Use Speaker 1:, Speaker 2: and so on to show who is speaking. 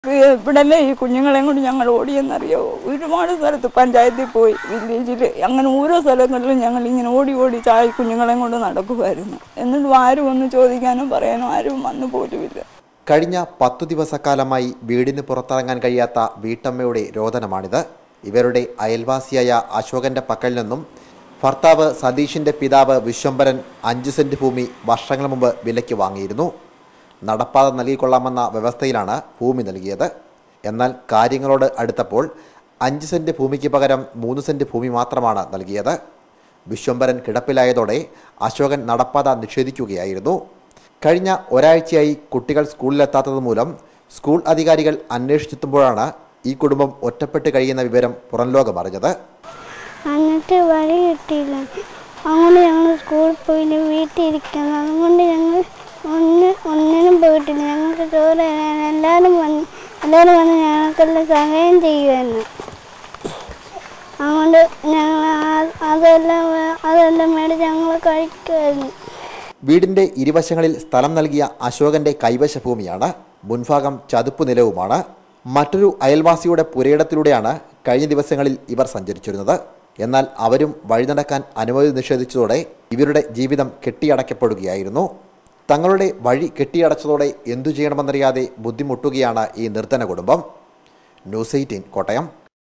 Speaker 1: ഇവിടല്ലേ ഈ കുഞ്ഞുങ്ങളെയും കൊണ്ട് ഞങ്ങൾ ഓടിയെന്നറിയോ ഒരുപാട് സ്ഥലത്ത് പഞ്ചായത്തിൽ പോയി വില്ലേജിൽ അങ്ങനെ ഓരോ സ്ഥലങ്ങളിലും ഞങ്ങൾ ഇങ്ങനെ ഓടി ഓടി ചായ കുഞ്ഞുങ്ങളെയും കൊണ്ട് നടക്കുമായിരുന്നു എന്നിട്ടും ആരും ഒന്ന് ചോദിക്കാനോ പറയാനോ ആരും വന്നു പോലുമില്ല
Speaker 2: കഴിഞ്ഞ പത്തു ദിവസക്കാലമായി വീടിന് പുറത്തിറങ്ങാൻ കഴിയാത്ത വീട്ടമ്മയുടെ രോദനമാണിത് ഇവരുടെ അയൽവാസിയായ അശോകന്റെ പക്കൽ നിന്നും ഭർത്താവ് സതീഷിന്റെ പിതാവ് വിശ്വംഭരൻ അഞ്ച് സെന്റ് ഭൂമി വർഷങ്ങൾ മുമ്പ് വിലയ്ക്ക് വാങ്ങിയിരുന്നു നടപ്പാത നൽകിക്കൊള്ളാമെന്ന വ്യവസ്ഥയിലാണ് ഭൂമി നൽകിയത് എന്നാൽ കാര്യങ്ങളോട് അടുത്തപ്പോൾ അഞ്ച് സെന്റ് ഭൂമിക്ക് പകരം മൂന്ന് സെന്റ് ഭൂമി മാത്രമാണ് നൽകിയത് വിശ്വംഭരൻ കിടപ്പിലായതോടെ അശോകൻ നടപ്പാത നിഷേധിക്കുകയായിരുന്നു കഴിഞ്ഞ ഒരാഴ്ചയായി കുട്ടികൾ സ്കൂളിലെത്താത്തത് മൂലം സ്കൂൾ അധികാരികൾ അന്വേഷിച്ചെത്തുമ്പോഴാണ് ഈ കുടുംബം ഒറ്റപ്പെട്ട് കഴിയുന്ന വിവരം പുറം ലോകം അറിഞ്ഞത്
Speaker 3: എന്നിട്ട് വഴി കിട്ടിയില്ല അതുകൊണ്ട് ഞങ്ങൾ സ്കൂളിൽ പോയില്ല വീട്ടിൽ ഇരിക്കണം അതുകൊണ്ട് ഞങ്ങൾ ഒന്ന് ഒന്നിനും പോയിട്ടില്ല ഞങ്ങൾക്ക് ചോറ് തരാൻ എല്ലാവരും വന്ന് എല്ലാവരും വന്ന് ഞങ്ങൾക്കെല്ലാം സഹായം ചെയ്യുമായിരുന്നു അതുകൊണ്ട് ഞങ്ങൾ ആ- അതെല്ലാം വേ- അതെല്ലാം മേടിച്ച് ഞങ്ങൾ കഴിക്കുമായിരുന്നു
Speaker 2: വീടിന്റെ ഇരുവശങ്ങളിൽ സ്ഥലം നൽകിയ അശോകന്റെ കൈവശ ഭൂമിയാണ് മുൻഭാഗം ചതുപ്പ് നിലവുമാണ് മറ്റൊരു അയൽവാസിയുടെ പുരയിടത്തിലൂടെയാണ് കഴിഞ്ഞ ദിവസങ്ങളിൽ ഇവർ സഞ്ചരിച്ചിരുന്നത് എന്നാൽ അവരും വഴി നടക്കാൻ അനുമതി നിഷേധിച്ചതോടെ ഇവരുടെ ജീവിതം കെട്ടിയടക്കപ്പെടുകയായിരുന്നു തങ്ങളുടെ വഴി കെട്ടിയടച്ചതോടെ എന്തു ചെയ്യണമെന്നറിയാതെ ബുദ്ധിമുട്ടുകയാണ് ഈ നിർധന കുടുംബം ന്യൂസ് എയ്റ്റീൻ കോട്ടയം